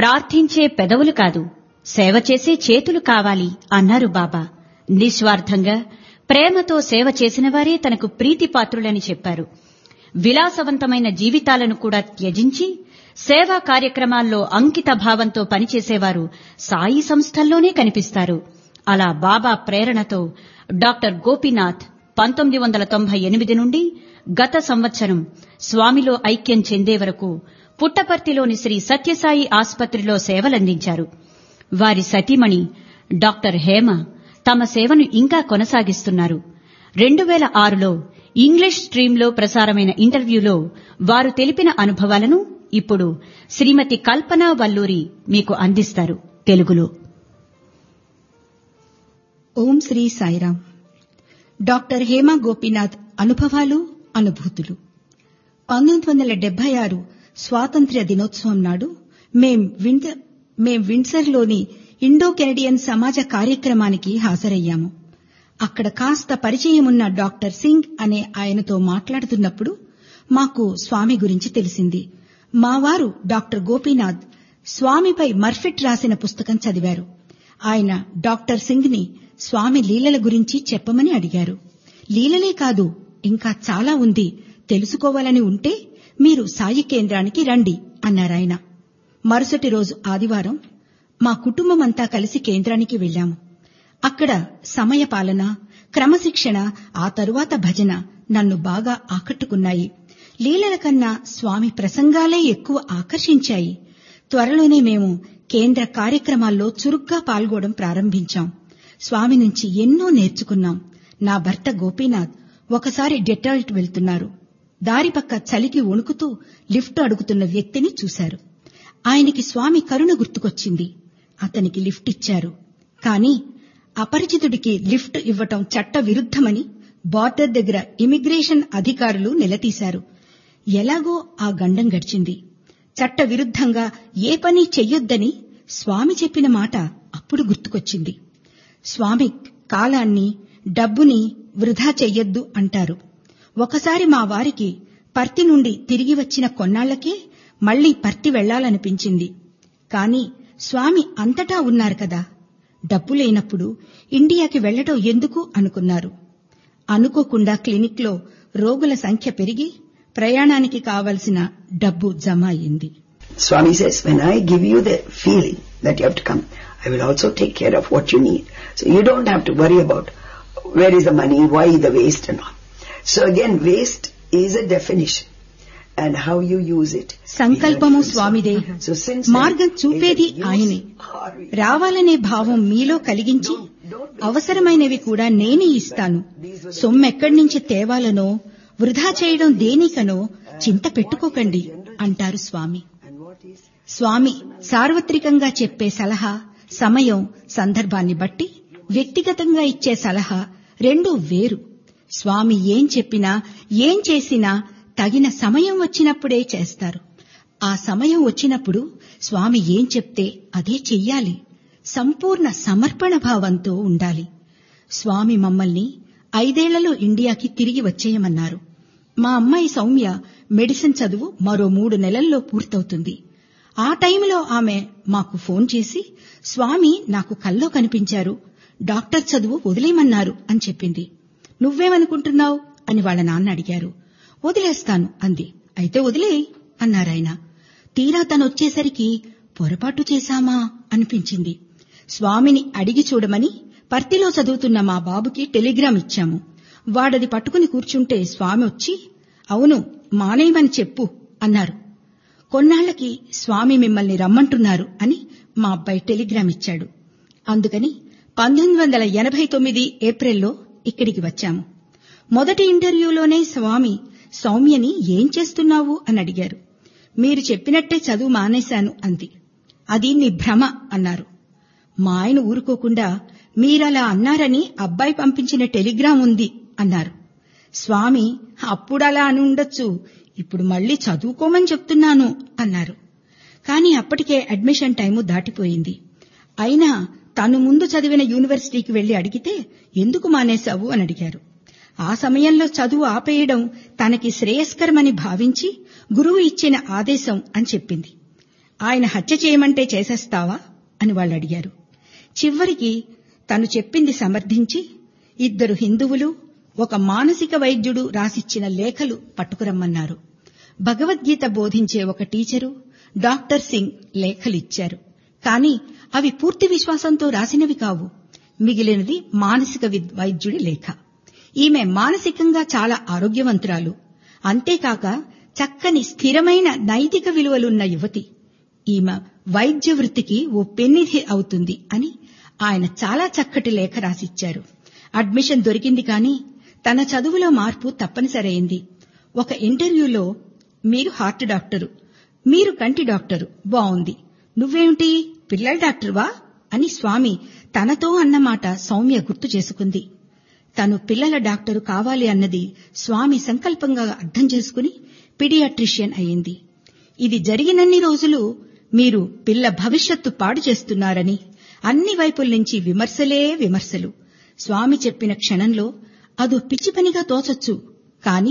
ప్రార్థించే పెదవులు కాదు సేవ చేసే చేతులు కావాలి అన్నారు బాబా నిస్వార్థంగా ప్రేమతో సేవ చేసిన వారే తనకు ప్రీతిపాత్రులని చెప్పారు విలాసవంతమైన జీవితాలను కూడా త్యజించి సేవా కార్యక్రమాల్లో అంకిత భావంతో పనిచేసేవారు సాయి సంస్థల్లోనే కనిపిస్తారు అలా బాబా ప్రేరణతో డాక్టర్ గోపీనాథ్ పంతొమ్మిది వందల తొంభై ఎనిమిది నుండి గత సంవత్సరం స్వామిలో ఐక్యం చెందే వరకు పుట్టపర్తిలోని శ్రీ సత్యసాయి ఆసుపత్రిలో సేవలందించారు వారి సతీమణి డాక్టర్ హేమ తమ సేవను ఇంకా కొనసాగిస్తున్నారు రెండు వేల ఆరులో ఇంగ్లీష్ స్ట్రీంలో ప్రసారమైన ఇంటర్వ్యూలో వారు తెలిపిన అనుభవాలను ఇప్పుడు శ్రీమతి కల్పనా వల్లూరి మీకు అందిస్తారు తెలుగులో ఓం శ్రీ సాయిరాం డాక్టర్ హేమా గోపీనాథ్ అనుభవాలు అనుభూతులు పంతొమ్మిది వందల డెబ్బై ఆరు స్వాతంత్ర్య దినోత్సవం నాడు మేం వింజ మేం విండ్సర్లోని ఇండో కెనడియన్ సమాజ కార్యక్రమానికి హాజరయ్యాము అక్కడ కాస్త పరిచయమున్న డాక్టర్ సింగ్ అనే ఆయనతో మాట్లాడుతున్నప్పుడు మాకు స్వామి గురించి తెలిసింది మావారు డాక్టర్ గోపీనాథ్ స్వామిపై మర్ఫిట్ రాసిన పుస్తకం చదివారు ఆయన డాక్టర్ సింగ్ ని స్వామి లీలల గురించి చెప్పమని అడిగారు లీలలే కాదు ఇంకా చాలా ఉంది తెలుసుకోవాలని ఉంటే మీరు సాయి కేంద్రానికి రండి అన్నారాయన మరుసటి రోజు ఆదివారం మా కుటుంబమంతా కలిసి కేంద్రానికి వెళ్లాము అక్కడ సమయపాలన క్రమశిక్షణ ఆ తరువాత భజన నన్ను బాగా ఆకట్టుకున్నాయి లీలల కన్నా స్వామి ప్రసంగాలే ఎక్కువ ఆకర్షించాయి త్వరలోనే మేము కేంద్ర కార్యక్రమాల్లో చురుగ్గా పాల్గొనడం ప్రారంభించాం స్వామి నుంచి ఎన్నో నేర్చుకున్నాం నా భర్త గోపీనాథ్ ఒకసారి డెటాల్ట్ వెళ్తున్నారు దారి పక్క చలికి వణుకుతూ లిఫ్ట్ అడుగుతున్న వ్యక్తిని చూశారు ఆయనకి స్వామి కరుణ గుర్తుకొచ్చింది అతనికి లిఫ్ట్ ఇచ్చారు కాని అపరిచితుడికి లిఫ్ట్ ఇవ్వటం చట్ట విరుద్ధమని బార్డర్ దగ్గర ఇమిగ్రేషన్ అధికారులు నిలదీశారు ఎలాగో ఆ గండం గడిచింది చట్ట విరుద్ధంగా ఏ పని చెయ్యొద్దని స్వామి చెప్పిన మాట అప్పుడు గుర్తుకొచ్చింది స్వామి కాలాన్ని డబ్బుని వృధా చెయ్యొద్దు అంటారు ఒకసారి మా వారికి పర్తి నుండి తిరిగి వచ్చిన కొన్నాళ్లకే మళ్లీ పర్తి వెళ్లాలనిపించింది కాని స్వామి అంతటా ఉన్నారు కదా డబ్బు లేనప్పుడు ఇండియాకి వెళ్లటం ఎందుకు అనుకున్నారు అనుకోకుండా క్లినిక్లో రోగుల సంఖ్య పెరిగి ప్రయాణానికి కావలసిన డబ్బు జమ అయింది Swami says, when I give you the feeling that you have to come, I will also take care of what you need. So you don't have to worry about where is the money, why the waste and all. So again, waste is a definition and how you use it. సంకల్పము స్వామిదే So since మార్గం చూపేది ఆయనే రావాలనే భావం మీలో కలిగించి అవసరమైనవి కూడా నేనే ఇస్తాను సొమ్మెక్కడి నుంచి తేవాలనో వృధా చేయడం దేనికనో చింత పెట్టుకోకండి అంటారు స్వామి స్వామి సార్వత్రికంగా చెప్పే సలహా సమయం సందర్భాన్ని బట్టి వ్యక్తిగతంగా ఇచ్చే సలహా రెండూ వేరు స్వామి ఏం చెప్పినా ఏం చేసినా తగిన సమయం వచ్చినప్పుడే చేస్తారు ఆ సమయం వచ్చినప్పుడు స్వామి ఏం చెప్తే అదే చెయ్యాలి సంపూర్ణ సమర్పణ భావంతో ఉండాలి స్వామి మమ్మల్ని ఐదేళ్లలో ఇండియాకి తిరిగి వచ్చేయమన్నారు మా అమ్మాయి సౌమ్య మెడిసిన్ చదువు మరో మూడు నెలల్లో పూర్తవుతుంది ఆ టైంలో ఆమె మాకు ఫోన్ చేసి స్వామి నాకు కల్లో కనిపించారు డాక్టర్ చదువు వదిలేయమన్నారు అని చెప్పింది నువ్వేమనుకుంటున్నావు అని వాళ్ళ నాన్న అడిగారు వదిలేస్తాను అంది అయితే వదిలేయ్ అన్నారాయన తీరా తనొచ్చేసరికి పొరపాటు చేశామా అనిపించింది స్వామిని అడిగి చూడమని పర్తిలో చదువుతున్న మా బాబుకి టెలిగ్రామ్ ఇచ్చాము వాడది పట్టుకుని కూర్చుంటే స్వామి వచ్చి అవును మానేయమని చెప్పు అన్నారు కొన్నాళ్లకి స్వామి మిమ్మల్ని రమ్మంటున్నారు అని మా అబ్బాయి టెలిగ్రామ్ ఇచ్చాడు అందుకని పంతొమ్మిది వందల ఎనభై తొమ్మిది ఏప్రిల్లో ఇక్కడికి వచ్చాము మొదటి ఇంటర్వ్యూలోనే స్వామి సౌమ్యని ఏం చేస్తున్నావు అని అడిగారు మీరు చెప్పినట్టే చదువు మానేశాను అంది అది నీ భ్రమ అన్నారు మా ఆయన ఊరుకోకుండా మీరలా అన్నారని అబ్బాయి పంపించిన టెలిగ్రామ్ ఉంది అన్నారు స్వామి అప్పుడలా అని ఉండొచ్చు ఇప్పుడు మళ్ళీ చదువుకోమని చెప్తున్నాను అన్నారు కానీ అప్పటికే అడ్మిషన్ టైము దాటిపోయింది అయినా తను ముందు చదివిన యూనివర్సిటీకి వెళ్లి అడిగితే ఎందుకు మానేశావు అని అడిగారు ఆ సమయంలో చదువు ఆపేయడం తనకి శ్రేయస్కరమని భావించి గురువు ఇచ్చిన ఆదేశం అని చెప్పింది ఆయన హత్య చేయమంటే చేసేస్తావా అని వాళ్ళు అడిగారు చివరికి తను చెప్పింది సమర్థించి ఇద్దరు హిందువులు ఒక మానసిక వైద్యుడు రాసిచ్చిన లేఖలు పట్టుకురమ్మన్నారు భగవద్గీత బోధించే ఒక టీచరు డాక్టర్ సింగ్ లేఖలిచ్చారు కాని అవి పూర్తి విశ్వాసంతో రాసినవి కావు మిగిలినది మానసిక విద్- వైద్యుడి లేఖ ఈమె మానసికంగా చాలా ఆరోగ్యవంతురాలు అంతేకాక చక్కని స్థిరమైన నైతిక విలువలున్న యువతి ఈమె వైద్య వృత్తికి ఓ పెన్నిధి అవుతుంది అని ఆయన చాలా చక్కటి లేఖ రాసిచ్చారు అడ్మిషన్ దొరికింది కానీ తన చదువులో మార్పు తప్పనిసరైంది ఒక ఇంటర్వ్యూలో మీరు హార్ట్ డాక్టరు మీరు కంటి డాక్టరు బావుంది నువ్వేమిటి పిల్లల డాక్టర్వా అని స్వామి తనతో అన్నమాట సౌమ్య గుర్తు చేసుకుంది తను పిల్లల డాక్టరు కావాలి అన్నది స్వామి సంకల్పంగా అర్థం చేసుకుని పిడియాట్రిషియన్ అయింది ఇది జరిగినన్ని రోజులు మీరు పిల్ల భవిష్యత్తు పాడు చేస్తున్నారని అన్ని వైపుల నుంచి విమర్శలే విమర్శలు స్వామి చెప్పిన క్షణంలో అదో పిచ్చి పనిగా తోచొచ్చు కాని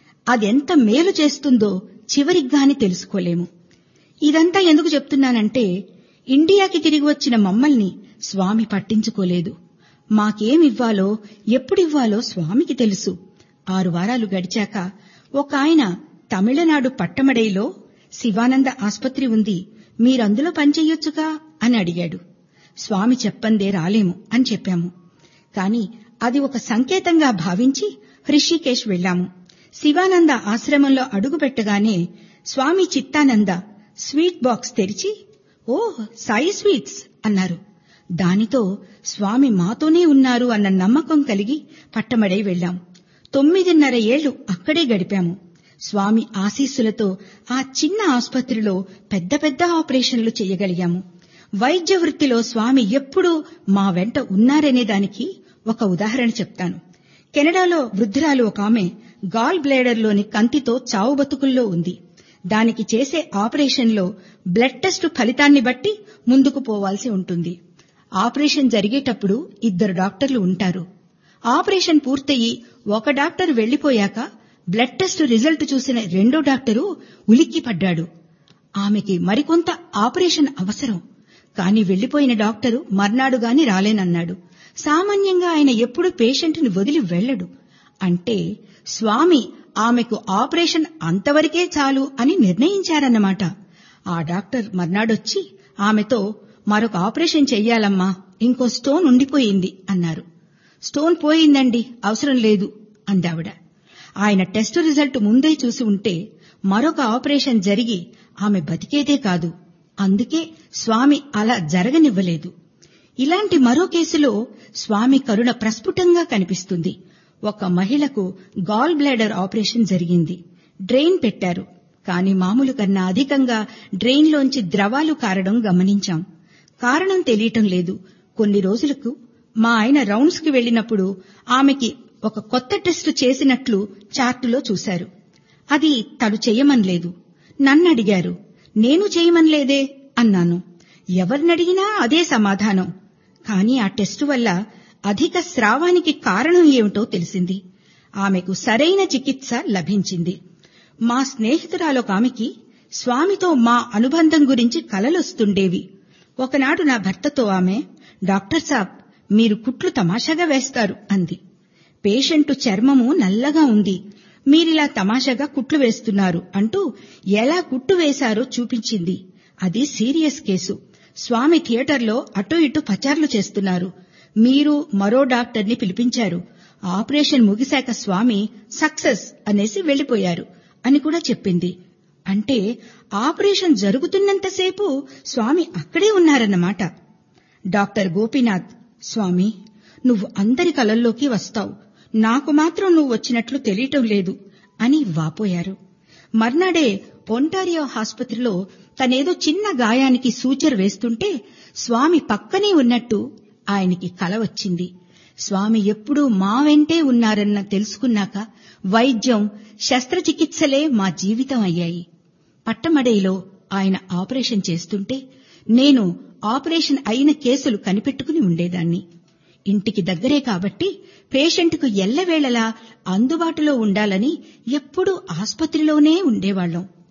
అదెంత మేలు చేస్తుందో చివరిగ్గాని తెలుసుకోలేము ఇదంతా ఎందుకు చెప్తున్నానంటే ఇండియాకి తిరిగి వచ్చిన మమ్మల్ని స్వామి పట్టించుకోలేదు మాకేమివ్వాలో ఎప్పుడివ్వాలో స్వామికి తెలుసు ఆరు వారాలు గడిచాక ఒక ఆయన తమిళనాడు పట్టమడైలో శివానంద ఆస్పత్రి ఉంది మీరందులో పనిచెయ్యొచ్చుగా అని అడిగాడు స్వామి చెప్పందే రాలేము అని చెప్పాము కాని అది ఒక సంకేతంగా భావించి హృషికేశ్ వెళ్ళాము శివానంద ఆశ్రమంలో అడుగుపెట్టగానే స్వామి చిత్తానంద స్వీట్ బాక్స్ తెరిచి ఓ సాయి స్వీట్స్ అన్నారు దానితో స్వామి మాతోనే ఉన్నారు అన్న నమ్మకం కలిగి పట్టమడై వెళ్ళాం తొమ్మిదిన్నర ఏళ్లు అక్కడే గడిపాము స్వామి ఆశీస్సులతో ఆ చిన్న ఆసుపత్రిలో పెద్ద పెద్ద ఆపరేషన్లు చేయగలిగాము వైద్య వృత్తిలో స్వామి ఎప్పుడూ మా వెంట ఉన్నారనే దానికి ఒక ఉదాహరణ చెప్తాను కెనడాలో వృద్ధురాలు ఒక ఆమె గాల్ బ్లేడర్లోని కంతితో చావు బతుకుల్లో ఉంది దానికి చేసే ఆపరేషన్లో బ్లడ్ టెస్ట్ ఫలితాన్ని బట్టి ముందుకు పోవాల్సి ఉంటుంది ఆపరేషన్ జరిగేటప్పుడు ఇద్దరు డాక్టర్లు ఉంటారు ఆపరేషన్ పూర్తయి ఒక డాక్టర్ వెళ్లిపోయాక బ్లడ్ టెస్ట్ రిజల్ట్ చూసిన రెండో డాక్టరు ఉలిక్కి పడ్డాడు ఆమెకి మరికొంత ఆపరేషన్ అవసరం కాని వెళ్లిపోయిన డాక్టరు మర్నాడు గాని రాలేనన్నాడు సామాన్యంగా ఆయన ఎప్పుడు పేషెంట్ని వదిలి వెళ్ళడు అంటే స్వామి ఆమెకు ఆపరేషన్ అంతవరకే చాలు అని నిర్ణయించారన్నమాట ఆ డాక్టర్ మర్నాడొచ్చి ఆమెతో మరొక ఆపరేషన్ చెయ్యాలమ్మా ఇంకో స్టోన్ ఉండిపోయింది అన్నారు స్టోన్ పోయిందండి అవసరం లేదు అందావిడ ఆయన టెస్ట్ రిజల్ట్ ముందే చూసి ఉంటే మరొక ఆపరేషన్ జరిగి ఆమె బతికేదే కాదు అందుకే స్వామి అలా జరగనివ్వలేదు ఇలాంటి మరో కేసులో స్వామి కరుణ ప్రస్ఫుటంగా కనిపిస్తుంది ఒక మహిళకు గాల్ బ్లాడర్ ఆపరేషన్ జరిగింది డ్రెయిన్ పెట్టారు కాని మామూలు కన్నా అధికంగా డ్రెయిన్లోంచి ద్రవాలు కారడం గమనించాం కారణం తెలియటం లేదు కొన్ని రోజులకు మా ఆయన రౌండ్స్ కి వెళ్లినప్పుడు ఆమెకి ఒక కొత్త టెస్ట్ చేసినట్లు చార్టులో చూశారు అది తను చెయ్యమనలేదు నన్నడిగారు నేను చేయమనలేదే అన్నాను ఎవరినడిగినా అదే సమాధానం కాని ఆ టెస్టు వల్ల అధిక స్రావానికి కారణం ఏమిటో తెలిసింది ఆమెకు సరైన చికిత్స లభించింది మా స్నేహితురాలొక ఆమెకి స్వామితో మా అనుబంధం గురించి కలలొస్తుండేవి ఒకనాడు నా భర్తతో ఆమె డాక్టర్ సాబ్ మీరు కుట్లు తమాషాగా వేస్తారు అంది పేషెంటు చర్మము నల్లగా ఉంది మీరిలా తమాషాగా కుట్లు వేస్తున్నారు అంటూ ఎలా కుట్టు వేశారో చూపించింది అది సీరియస్ కేసు స్వామి థియేటర్లో అటూ ఇటూ పచార్లు చేస్తున్నారు మీరు మరో డాక్టర్ని పిలిపించారు ఆపరేషన్ ముగిశాక స్వామి సక్సెస్ అనేసి వెళ్లిపోయారు అని కూడా చెప్పింది అంటే ఆపరేషన్ జరుగుతున్నంతసేపు స్వామి అక్కడే ఉన్నారన్నమాట డాక్టర్ గోపీనాథ్ స్వామి నువ్వు అందరి కలల్లోకి వస్తావు నాకు మాత్రం నువ్వు వచ్చినట్లు తెలియటం లేదు అని వాపోయారు మర్నాడే ఒంటారియో ఆసుపత్రిలో తనేదో చిన్న గాయానికి సూచర్ వేస్తుంటే స్వామి పక్కనే ఉన్నట్టు ఆయనకి కల వచ్చింది స్వామి ఎప్పుడూ మా వెంటే ఉన్నారన్న తెలుసుకున్నాక వైద్యం శస్త్రచికిత్సలే మా జీవితం అయ్యాయి పట్టమడైలో ఆయన ఆపరేషన్ చేస్తుంటే నేను ఆపరేషన్ అయిన కేసులు కనిపెట్టుకుని ఉండేదాన్ని ఇంటికి దగ్గరే కాబట్టి పేషెంట్కు ఎల్లవేళలా అందుబాటులో ఉండాలని ఎప్పుడూ ఆస్పత్రిలోనే ఉండేవాళ్లం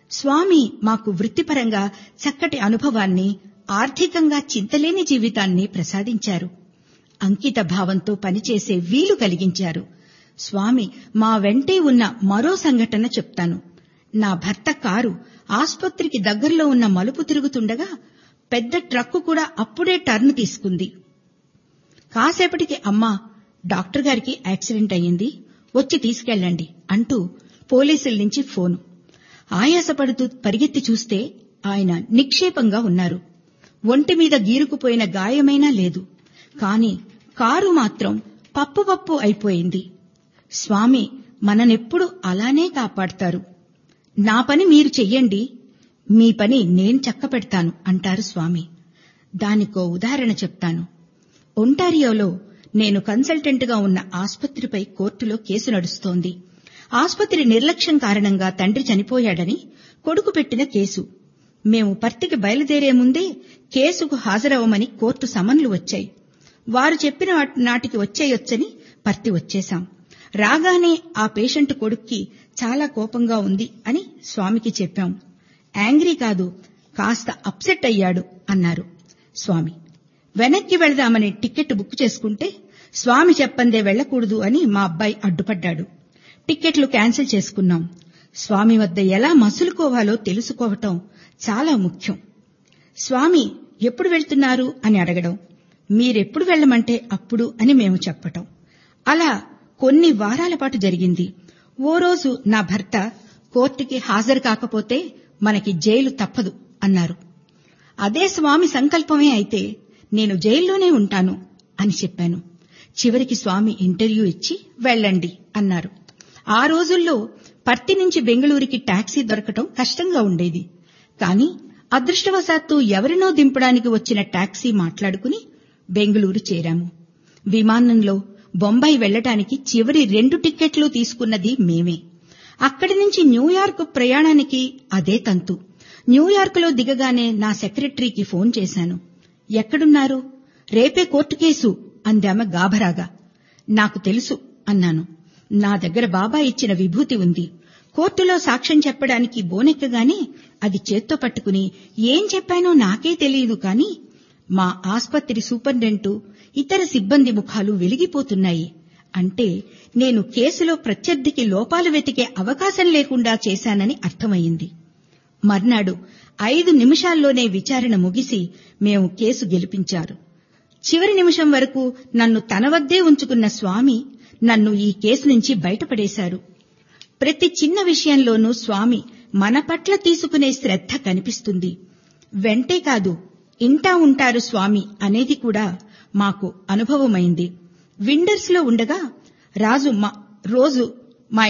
స్వామి మాకు వృత్తిపరంగా చక్కటి అనుభవాన్ని ఆర్థికంగా చింతలేని జీవితాన్ని ప్రసాదించారు అంకిత భావంతో పనిచేసే వీలు కలిగించారు స్వామి మా వెంటే ఉన్న మరో సంఘటన చెప్తాను నా భర్త కారు ఆస్పత్రికి దగ్గరలో ఉన్న మలుపు తిరుగుతుండగా పెద్ద ట్రక్కు కూడా అప్పుడే టర్న్ తీసుకుంది కాసేపటికి అమ్మా డాక్టర్ గారికి యాక్సిడెంట్ అయ్యింది వచ్చి తీసుకెళ్ళండి అంటూ పోలీసుల నుంచి ఫోను ఆయాసపడుతూ పరిగెత్తి చూస్తే ఆయన నిక్షేపంగా ఉన్నారు ఒంటి మీద గీరుకుపోయిన గాయమైనా లేదు కాని కారు మాత్రం పప్పు పప్పు అయిపోయింది స్వామి మననెప్పుడు అలానే కాపాడతారు నా పని మీరు చెయ్యండి మీ పని నేను చక్కపెడతాను అంటారు స్వామి దానికో ఉదాహరణ చెప్తాను ఒంటారియోలో నేను కన్సల్టెంట్గా ఉన్న ఆస్పత్రిపై కోర్టులో కేసు నడుస్తోంది ఆస్పత్రి నిర్లక్ష్యం కారణంగా తండ్రి చనిపోయాడని కొడుకు పెట్టిన కేసు మేము పర్తికి బయలుదేరే ముందే కేసుకు హాజరవమని కోర్టు సమన్లు వచ్చాయి వారు చెప్పిన నాటికి వచ్చేయొచ్చని పర్తి వచ్చేశాం రాగానే ఆ పేషెంట్ కొడుక్కి చాలా కోపంగా ఉంది అని స్వామికి చెప్పాం యాంగ్రీ కాదు కాస్త అప్సెట్ అయ్యాడు అన్నారు స్వామి వెనక్కి వెళదామని టికెట్ బుక్ చేసుకుంటే స్వామి చెప్పందే వెళ్లకూడదు అని మా అబ్బాయి అడ్డుపడ్డాడు టిక్కెట్లు క్యాన్సిల్ చేసుకున్నాం స్వామి వద్ద ఎలా మసులుకోవాలో తెలుసుకోవటం చాలా ముఖ్యం స్వామి ఎప్పుడు వెళ్తున్నారు అని అడగడం మీరెప్పుడు వెళ్ళమంటే అప్పుడు అని మేము చెప్పటం అలా కొన్ని వారాల పాటు జరిగింది ఓ రోజు నా భర్త కోర్టుకి హాజరు కాకపోతే మనకి జైలు తప్పదు అన్నారు అదే స్వామి సంకల్పమే అయితే నేను జైల్లోనే ఉంటాను అని చెప్పాను చివరికి స్వామి ఇంటర్వ్యూ ఇచ్చి వెళ్ళండి అన్నారు ఆ రోజుల్లో పర్తి నుంచి బెంగళూరుకి టాక్సీ దొరకటం కష్టంగా ఉండేది కాని అదృష్టవశాత్తు ఎవరినో దింపడానికి వచ్చిన టాక్సీ మాట్లాడుకుని బెంగళూరు చేరాము విమానంలో బొంబాయి వెళ్లటానికి చివరి రెండు టిక్కెట్లు తీసుకున్నది మేమే అక్కడి నుంచి న్యూయార్క్ ప్రయాణానికి అదే తంతు న్యూయార్క్లో దిగగానే నా సెక్రటరీకి ఫోన్ చేశాను ఎక్కడున్నారు రేపే కోర్టు కేసు అందామె గాభరాగా నాకు తెలుసు అన్నాను నా దగ్గర బాబా ఇచ్చిన విభూతి ఉంది కోర్టులో సాక్ష్యం చెప్పడానికి బోనెక్కగానే అది చేత్తో పట్టుకుని ఏం చెప్పానో నాకే తెలియదు కాని మా ఆస్పత్రి సూపరింటెండెంటు ఇతర సిబ్బంది ముఖాలు వెలిగిపోతున్నాయి అంటే నేను కేసులో ప్రత్యర్థికి లోపాలు వెతికే అవకాశం లేకుండా చేశానని అర్థమయ్యింది మర్నాడు ఐదు నిమిషాల్లోనే విచారణ ముగిసి మేము కేసు గెలిపించారు చివరి నిమిషం వరకు నన్ను తన వద్దే ఉంచుకున్న స్వామి నన్ను ఈ కేసు నుంచి బయటపడేశారు ప్రతి చిన్న విషయంలోనూ స్వామి మన పట్ల తీసుకునే శ్రద్ధ కనిపిస్తుంది వెంటే కాదు ఇంటా ఉంటారు స్వామి అనేది కూడా మాకు అనుభవమైంది విండర్స్ లో ఉండగా రాజు మా రోజు మా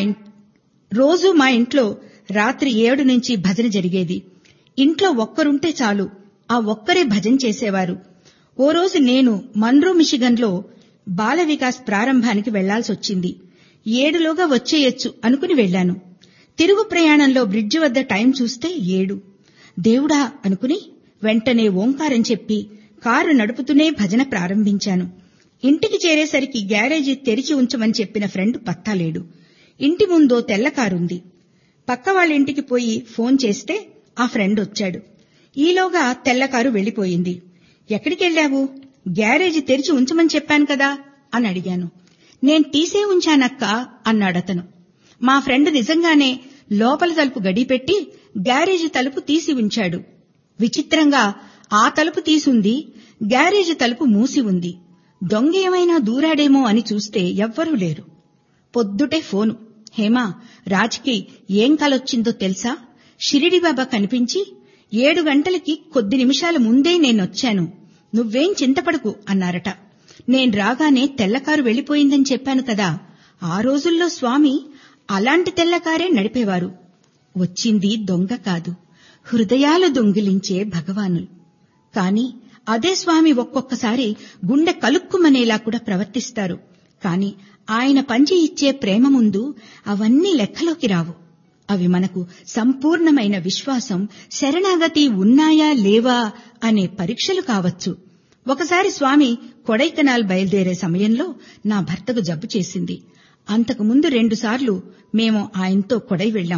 రోజు మా ఇంట్లో రాత్రి ఏడు నుంచి భజన జరిగేది ఇంట్లో ఒక్కరుంటే చాలు ఆ ఒక్కరే భజన చేసేవారు ఓ రోజు నేను మన్రో మిషిగన్లో బాల వికాస్ ప్రారంభానికి వెళ్లాల్సొచ్చింది ఏడులోగా వచ్చేయొచ్చు అనుకుని వెళ్లాను తిరుగు ప్రయాణంలో బ్రిడ్జి వద్ద టైం చూస్తే ఏడు దేవుడా అనుకుని వెంటనే ఓంకారం చెప్పి కారు నడుపుతూనే భజన ప్రారంభించాను ఇంటికి చేరేసరికి గ్యారేజీ తెరిచి ఉంచమని చెప్పిన ఫ్రెండ్ పత్తాలేడు ఇంటి ముందో తెల్ల కారుంది పక్క వాళ్ళ ఇంటికి పోయి ఫోన్ చేస్తే ఆ ఫ్రెండ్ వచ్చాడు ఈలోగా తెల్ల కారు వెళ్లిపోయింది ఎక్కడికెళ్ళావు గ్యారేజీ తెరిచి ఉంచమని చెప్పాను కదా అని అడిగాను నేను తీసే ఉంచానక్క అన్నాడతను మా ఫ్రెండ్ నిజంగానే లోపల తలుపు గడిపెట్టి గ్యారేజీ తలుపు తీసి ఉంచాడు విచిత్రంగా ఆ తలుపు తీసుంది గ్యారేజీ తలుపు మూసి ఉంది దొంగ ఏమైనా దూరాడేమో అని చూస్తే ఎవ్వరూ లేరు పొద్దుటే ఫోను హేమా రాజ్కి ఏం కలొచ్చిందో తెలుసా షిరిడి బాబా కనిపించి ఏడు గంటలకి కొద్ది నిమిషాల ముందే నేనొచ్చాను నువ్వేం చింతపడకు అన్నారట నేను రాగానే తెల్లకారు వెళ్లిపోయిందని చెప్పాను కదా ఆ రోజుల్లో స్వామి అలాంటి తెల్లకారే నడిపేవారు వచ్చింది దొంగ కాదు హృదయాలు దొంగిలించే భగవానులు కాని అదే స్వామి ఒక్కొక్కసారి గుండె కలుక్కుమనేలా కూడా ప్రవర్తిస్తారు కాని ఆయన పంచి ఇచ్చే ప్రేమ ముందు అవన్నీ లెక్కలోకి రావు అవి మనకు సంపూర్ణమైన విశ్వాసం శరణాగతి ఉన్నాయా లేవా అనే పరీక్షలు కావచ్చు ఒకసారి స్వామి కొడైకనాల్ బయలుదేరే సమయంలో నా భర్తకు జబ్బు చేసింది అంతకు ముందు రెండుసార్లు మేము ఆయనతో కొడై వెళ్లాం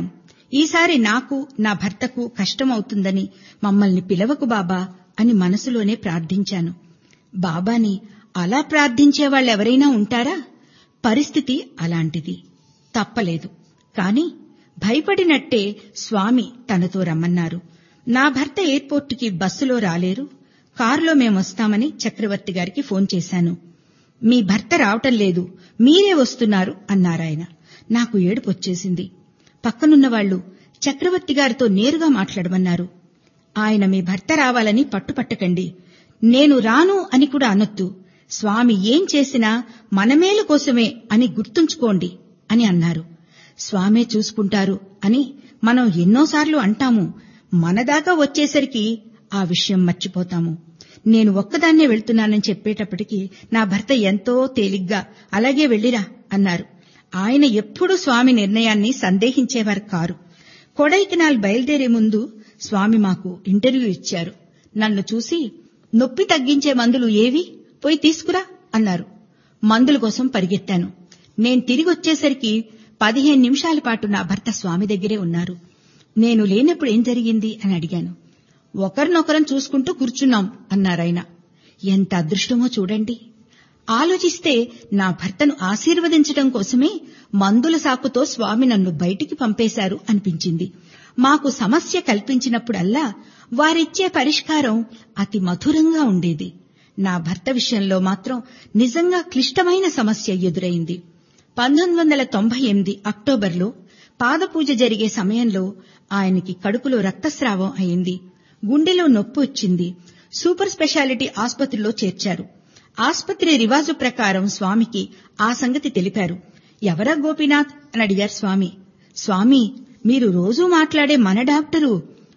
ఈసారి నాకు నా భర్తకు కష్టమవుతుందని మమ్మల్ని పిలవకు బాబా అని మనసులోనే ప్రార్థించాను బాబాని అలా ప్రార్థించే వాళ్ళెవరైనా ఉంటారా పరిస్థితి అలాంటిది తప్పలేదు కాని భయపడినట్టే స్వామి తనతో రమ్మన్నారు నా భర్త ఎయిర్పోర్టుకి బస్సులో రాలేరు కారులో మేమొస్తామని చక్రవర్తి గారికి ఫోన్ చేశాను మీ భర్త రావటం లేదు మీరే వస్తున్నారు అన్నారాయన నాకు ఏడుపొచ్చేసింది పక్కనున్న వాళ్లు చక్రవర్తి గారితో నేరుగా మాట్లాడమన్నారు ఆయన మీ భర్త రావాలని పట్టుపట్టకండి నేను రాను అని కూడా అనొద్దు స్వామి ఏం చేసినా మనమేలు కోసమే అని గుర్తుంచుకోండి అని అన్నారు స్వామే చూసుకుంటారు అని మనం ఎన్నోసార్లు అంటాము మనదాకా వచ్చేసరికి ఆ విషయం మర్చిపోతాము నేను ఒక్కదాన్నే వెళ్తున్నానని చెప్పేటప్పటికి నా భర్త ఎంతో తేలిగ్గా అలాగే వెళ్ళిరా అన్నారు ఆయన ఎప్పుడూ స్వామి నిర్ణయాన్ని సందేహించేవారు కారు కొడైకెనాల్ బయలుదేరే ముందు స్వామి మాకు ఇంటర్వ్యూ ఇచ్చారు నన్ను చూసి నొప్పి తగ్గించే మందులు ఏవి పోయి తీసుకురా అన్నారు మందుల కోసం పరిగెత్తాను నేను తిరిగొచ్చేసరికి పదిహేను నిమిషాల పాటు నా భర్త స్వామి దగ్గరే ఉన్నారు నేను లేనప్పుడు ఏం జరిగింది అని అడిగాను ఒకరినొకరం చూసుకుంటూ కూర్చున్నాం అన్నారాయన ఎంత అదృష్టమో చూడండి ఆలోచిస్తే నా భర్తను ఆశీర్వదించడం కోసమే మందుల సాకుతో స్వామి నన్ను బయటికి పంపేశారు అనిపించింది మాకు సమస్య కల్పించినప్పుడల్లా వారిచ్చే పరిష్కారం అతి మధురంగా ఉండేది నా భర్త విషయంలో మాత్రం నిజంగా క్లిష్టమైన సమస్య ఎదురైంది పంతొమ్మిది వందల తొంభై ఎనిమిది అక్టోబర్లో పాదపూజ జరిగే సమయంలో ఆయనకి కడుపులో రక్తస్రావం అయింది గుండెలో నొప్పి వచ్చింది సూపర్ స్పెషాలిటీ ఆసుపత్రిలో చేర్చారు ఆసుపత్రి రివాజు ప్రకారం స్వామికి ఆ సంగతి తెలిపారు ఎవరా గోపీనాథ్ అని అడిగారు స్వామి స్వామి మీరు రోజూ మాట్లాడే మన డాక్టరు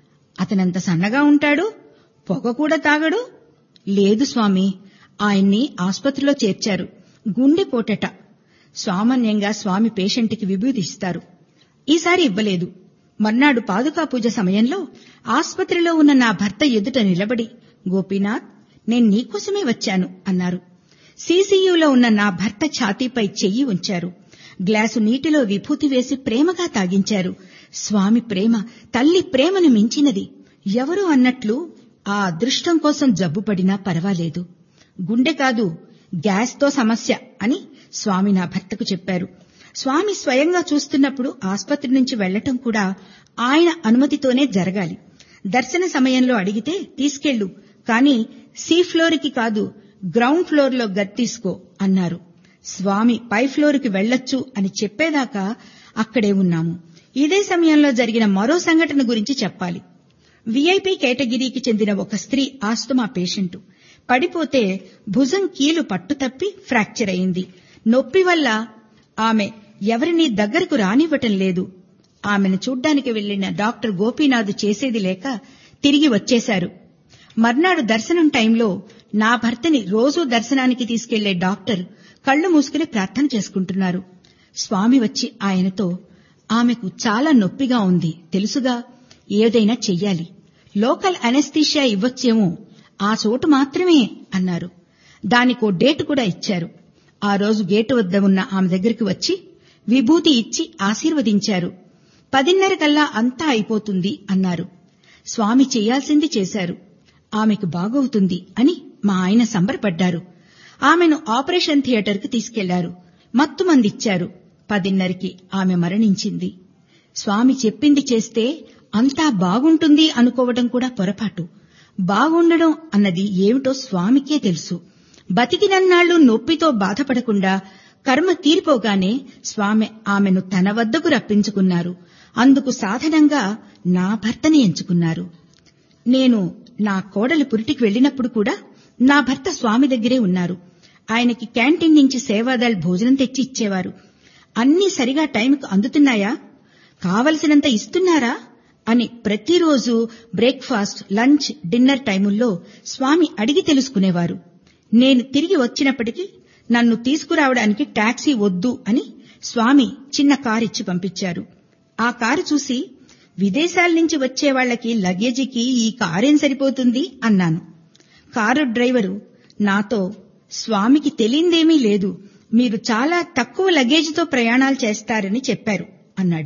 అతనంత సన్నగా ఉంటాడు పొగ కూడా తాగడు లేదు స్వామి ఆయన్ని ఆసుపత్రిలో చేర్చారు గుండె పోటట సామాన్యంగా స్వామి పేషెంట్కి విభూతి ఇస్తారు ఈసారి ఇవ్వలేదు మర్నాడు పాదుకా పూజ సమయంలో ఆసుపత్రిలో ఉన్న నా భర్త ఎదుట నిలబడి గోపీనాథ్ నేను నీకోసమే వచ్చాను అన్నారు సీసీయూలో ఉన్న నా భర్త ఛాతీపై చెయ్యి ఉంచారు గ్లాసు నీటిలో విభూతి వేసి ప్రేమగా తాగించారు స్వామి ప్రేమ తల్లి ప్రేమను మించినది ఎవరు అన్నట్లు ఆ అదృష్టం కోసం జబ్బుపడినా పర్వాలేదు గుండె కాదు గ్యాస్తో సమస్య అని స్వామి నా భర్తకు చెప్పారు స్వామి స్వయంగా చూస్తున్నప్పుడు ఆసుపత్రి నుంచి వెళ్లటం కూడా ఆయన అనుమతితోనే జరగాలి దర్శన సమయంలో అడిగితే తీసుకెళ్ళు కానీ సీ ఫ్లోర్కి కాదు గ్రౌండ్ ఫ్లోర్లో గది తీసుకో అన్నారు స్వామి పై ఫ్లోర్కి వెళ్లొచ్చు అని చెప్పేదాకా అక్కడే ఉన్నాము ఇదే సమయంలో జరిగిన మరో సంఘటన గురించి చెప్పాలి వీఐపీ కేటగిరీకి చెందిన ఒక స్త్రీ ఆస్తుమా పేషెంటు పడిపోతే భుజం కీలు పట్టుతప్పి ఫ్రాక్చర్ అయింది నొప్పి వల్ల ఆమె ఎవరినీ దగ్గరకు రానివ్వటం లేదు ఆమెను చూడ్డానికి వెళ్లిన డాక్టర్ గోపీనాథ్ చేసేది లేక తిరిగి వచ్చేశారు మర్నాడు దర్శనం టైంలో నా భర్తని రోజూ దర్శనానికి తీసుకెళ్లే డాక్టర్ కళ్లు మూసుకుని ప్రార్థన చేసుకుంటున్నారు స్వామి వచ్చి ఆయనతో ఆమెకు చాలా నొప్పిగా ఉంది తెలుసుగా ఏదైనా చెయ్యాలి లోకల్ అనెస్థీషియా ఇవ్వచ్చేమో ఆ చోటు మాత్రమే అన్నారు దానికో డేటు కూడా ఇచ్చారు ఆ రోజు గేటు వద్ద ఉన్న ఆమె దగ్గరికి వచ్చి విభూతి ఇచ్చి ఆశీర్వదించారు పదిన్నర కల్లా అంతా అయిపోతుంది అన్నారు స్వామి చేయాల్సింది చేశారు ఆమెకు బాగవుతుంది అని మా ఆయన సంబరపడ్డారు ఆమెను ఆపరేషన్ థియేటర్కి తీసుకెళ్లారు మత్తుమందిచ్చారు పదిన్నరకి ఆమె మరణించింది స్వామి చెప్పింది చేస్తే అంతా బాగుంటుంది అనుకోవడం కూడా పొరపాటు బాగుండడం అన్నది ఏమిటో స్వామికే తెలుసు బతికినన్నాళ్లు నొప్పితో బాధపడకుండా కర్మ తీరిపోగానే స్వామి ఆమెను తన వద్దకు రప్పించుకున్నారు అందుకు సాధనంగా నా భర్తని ఎంచుకున్నారు నేను నా కోడలి పురిటికి వెళ్లినప్పుడు కూడా నా భర్త స్వామి దగ్గరే ఉన్నారు ఆయనకి క్యాంటీన్ నుంచి సేవాదళ్ భోజనం తెచ్చి ఇచ్చేవారు అన్నీ సరిగా టైంకు అందుతున్నాయా కావలసినంత ఇస్తున్నారా అని ప్రతిరోజు బ్రేక్ఫాస్ట్ లంచ్ డిన్నర్ టైముల్లో స్వామి అడిగి తెలుసుకునేవారు నేను తిరిగి వచ్చినప్పటికీ నన్ను తీసుకురావడానికి టాక్సీ వద్దు అని స్వామి చిన్న కారు ఇచ్చి పంపించారు ఆ కారు చూసి విదేశాల నుంచి వచ్చే వాళ్లకి లగేజీకి ఈ కారేం సరిపోతుంది అన్నాను కారు డ్రైవరు నాతో స్వామికి తెలియందేమీ లేదు మీరు చాలా తక్కువ లగేజీతో ప్రయాణాలు చేస్తారని చెప్పారు అన్నాడు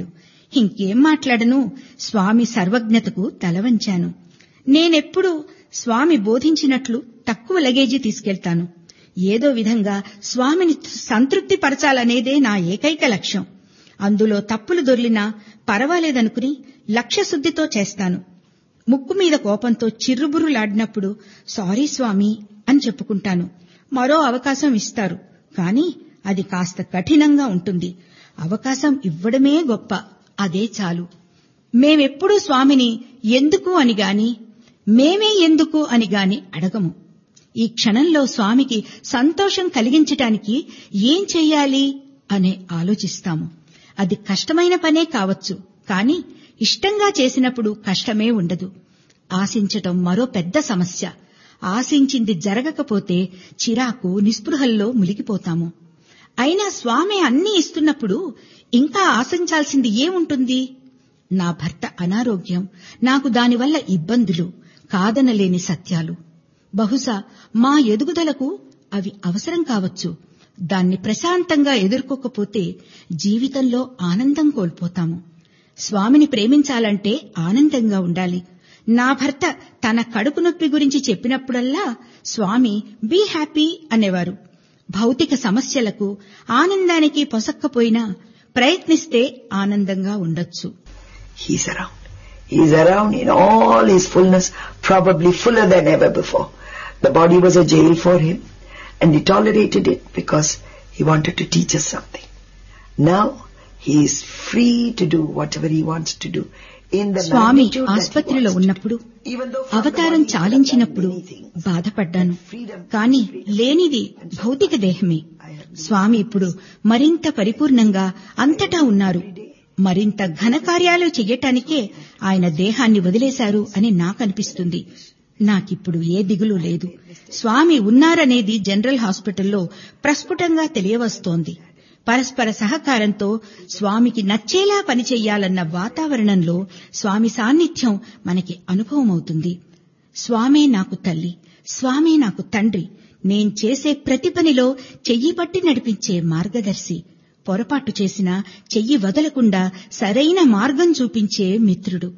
ఇంకేం మాట్లాడను స్వామి సర్వజ్ఞతకు తలవంచాను నేనెప్పుడు స్వామి బోధించినట్లు తక్కువ లగేజీ తీసుకెళ్తాను ఏదో విధంగా స్వామిని సంతృప్తి పరచాలనేదే నా ఏకైక లక్ష్యం అందులో తప్పులు దొర్లినా పర్వాలేదనుకుని లక్ష్యశుద్ధితో చేస్తాను ముక్కు మీద కోపంతో చిర్రుబుర్రులాడినప్పుడు సారీ స్వామి అని చెప్పుకుంటాను మరో అవకాశం ఇస్తారు కానీ అది కాస్త కఠినంగా ఉంటుంది అవకాశం ఇవ్వడమే గొప్ప అదే చాలు మేమెప్పుడూ స్వామిని ఎందుకు అని గాని మేమే ఎందుకు అని గాని అడగము ఈ క్షణంలో స్వామికి సంతోషం కలిగించటానికి ఏం చెయ్యాలి అనే ఆలోచిస్తాము అది కష్టమైన పనే కావచ్చు కాని ఇష్టంగా చేసినప్పుడు కష్టమే ఉండదు ఆశించటం మరో పెద్ద సమస్య ఆశించింది జరగకపోతే చిరాకు నిస్పృహల్లో మునిగిపోతాము అయినా స్వామి అన్నీ ఇస్తున్నప్పుడు ఇంకా ఆశించాల్సింది ఏముంటుంది నా భర్త అనారోగ్యం నాకు దానివల్ల ఇబ్బందులు కాదనలేని సత్యాలు బహుశా మా ఎదుగుదలకు అవి అవసరం కావచ్చు దాన్ని ప్రశాంతంగా ఎదుర్కోకపోతే జీవితంలో ఆనందం కోల్పోతాము స్వామిని ప్రేమించాలంటే ఆనందంగా ఉండాలి నా భర్త తన కడుపు నొప్పి గురించి చెప్పినప్పుడల్లా స్వామి బీ హ్యాపీ అనేవారు భౌతిక సమస్యలకు ఆనందానికి పొసక్కపోయినా ప్రయత్నిస్తే ఆనందంగా ఉండొచ్చు He's around. He's around in all his fullness, probably fuller than ever before. The body was a jail for him, and he tolerated it because he wanted to teach us something. Now, he is free to do whatever he wants to do. In the Swamy magnitude that he ఆస్పత్రిలో wants to. ఉన్నప్పుడు Even though from the అవతారం body he could have done చాలించినప్పుడు many things. బాధపడ్డాను Freedom, కాని freedom. లేనిది భౌతిక దేహమే స్వామి ఇప్పుడు మరింత పరిపూర్ణంగా అంతటా ఉన్నారు మరింత ఘనకార్యాలు చెయ్యటానికే ఆయన దేహాన్ని వదిలేశారు అని నాకనిపిస్తుంది నాకిప్పుడు ఏ దిగులు లేదు స్వామి ఉన్నారనేది జనరల్ హాస్పిటల్లో ప్రస్ఫుటంగా తెలియవస్తోంది పరస్పర సహకారంతో స్వామికి నచ్చేలా పనిచెయ్యాలన్న వాతావరణంలో స్వామి సాన్నిధ్యం మనకి అనుభవమవుతుంది స్వామే నాకు తల్లి స్వామే నాకు తండ్రి నేను చేసే ప్రతి పనిలో చెయ్యి పట్టి నడిపించే మార్గదర్శి పొరపాటు చేసినా చెయ్యి వదలకుండా సరైన మార్గం చూపించే మిత్రుడు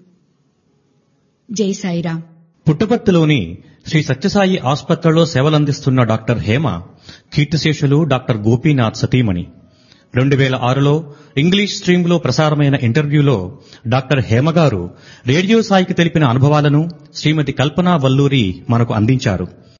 జై సాయిరాం పుట్టపర్తిలోని శ్రీ సత్యసాయి ఆసుపత్రిలో సేవలందిస్తున్న డాక్టర్ హేమ కీర్తిశేషులు డాక్టర్ గోపీనాథ్ సతీమణి రెండు వేల ఆరులో ఇంగ్లీష్ స్ట్రీమ్లో ప్రసారమైన ఇంటర్వ్యూలో డాక్టర్ హేమ గారు రేడియో సాయికి తెలిపిన అనుభవాలను శ్రీమతి కల్పనా వల్లూరి మనకు అందించారు